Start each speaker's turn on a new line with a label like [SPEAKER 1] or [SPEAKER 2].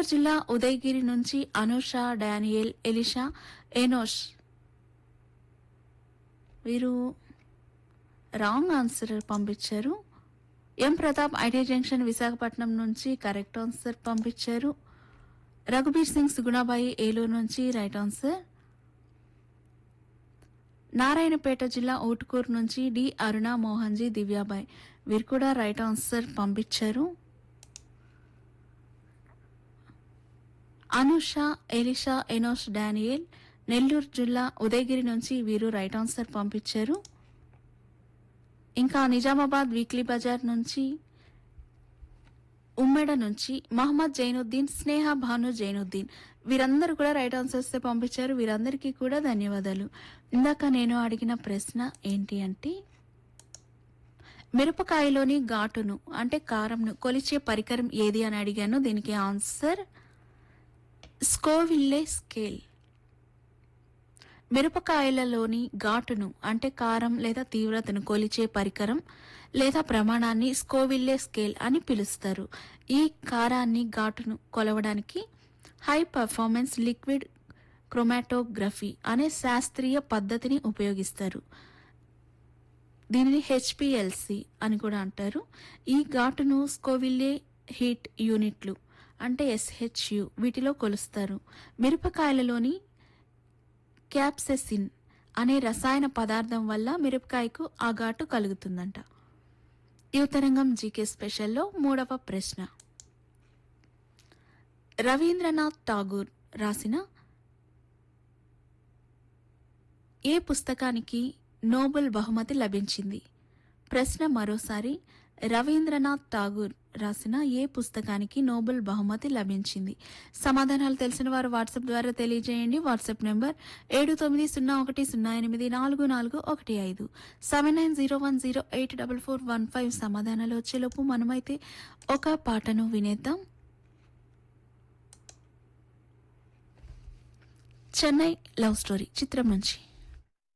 [SPEAKER 1] నెల్లూరు జిల్లా ఉదయగిరి నుంచి Anusha Daniel Elisha Enosh వీరు రాంగ్ ఆన్సర్ పంపించారు M Pratap IT junction Visakhapatnam నుంచి కరెక్ట్ ఆన్సర్ పంపించారు రఘుబీర్ సింగ్ సుగుణాబాయి ఏలూరు నుంచి రైట్ ఆన్సర్ నారాయణపేట జిల్లా ఓటుకూరు నుంచి డి అరుణ మోహన్జీ దివ్యాబాయ్ వీరు కూడా రైట్ ఆన్సర్ పంపించారు Anusha Elisha Enosh Daniel Nellore జిల్లా ఉదయగిరి నుంచి వీరు రైట్ ఆన్సర్ పంపించారు ఇంకా నిజామాబాద్ వీక్లీ బజార్ నుంచి ఉమ్మెడ నుంచి మహమ్మద్ జైనుద్దీన్ స్నేహ భాను జైనుద్దీన్ వీరందరూ కూడా రైట్ ఆన్సర్స్ పంపించారు వీరందరికీ కూడా ధన్యవాదాలు ఇందాక నేను అడిగిన ప్రశ్న ఏంటి అంటే మిరపకాయలోని ఘాటును అంటే కారంను కొలిచే పరికరం ఏది అని అడిగాను దీనికి ఆన్సర్ స్కోవిల్లే స్కేల్ మిరపకాయలలోని ఘాటును అంటే కారం లేదా తీవ్రతను కొలిచే పరికరం లేదా ప్రమాణాన్ని స్కోవిల్లే స్కేల్ అని పిలుస్తారు ఈ కారాన్ని ఘాటును కొలవడానికి హై పర్ఫార్మెన్స్ లిక్విడ్ క్రోమాటోగ్రఫీ అనే శాస్త్రీయ పద్ధతిని ఉపయోగిస్తారు దీనిని హెచ్పిఎల్సి అని కూడా అంటారు ఈ ఘాటును స్కోవిల్లే హీట్ యూనిట్లు అంటే ఎస్హెచ్యు వీటిలో కొలుస్తారు మిరపకాయలలోని క్యాప్సెసిన్ అనే రసాయన పదార్థం వల్ల మిరపకాయకు ఆ ఘాటు కలుగుతుందంట యువతరంగం జీకే స్పెషల్లో మూడవ ప్రశ్న రవీంద్రనాథ్ ఠాగూర్ రాసిన ఏ పుస్తకానికి నోబెల్ బహుమతి లభించింది ప్రశ్న మరోసారి రవీంద్రనాథ్ ఠాగూర్ రాసిన ఏ పుస్తకానికి నోబెల్ బహుమతి లభించింది సమాధానాలు తెలిసిన వారు వాట్సాప్ ద్వారా తెలియజేయండి వాట్సాప్ నెంబర్ ఏడు తొమ్మిది సున్నా ఒకటి సున్నా ఎనిమిది నాలుగు నాలుగు ఒకటి ఐదు seven nine zero one zero eight double four one five సమాధానాలు వచ్చేలోపు మనమైతే ఒక పాటను వినేద్దాం చెన్నై లవ్ స్టోరీ చిత్రం నుంచి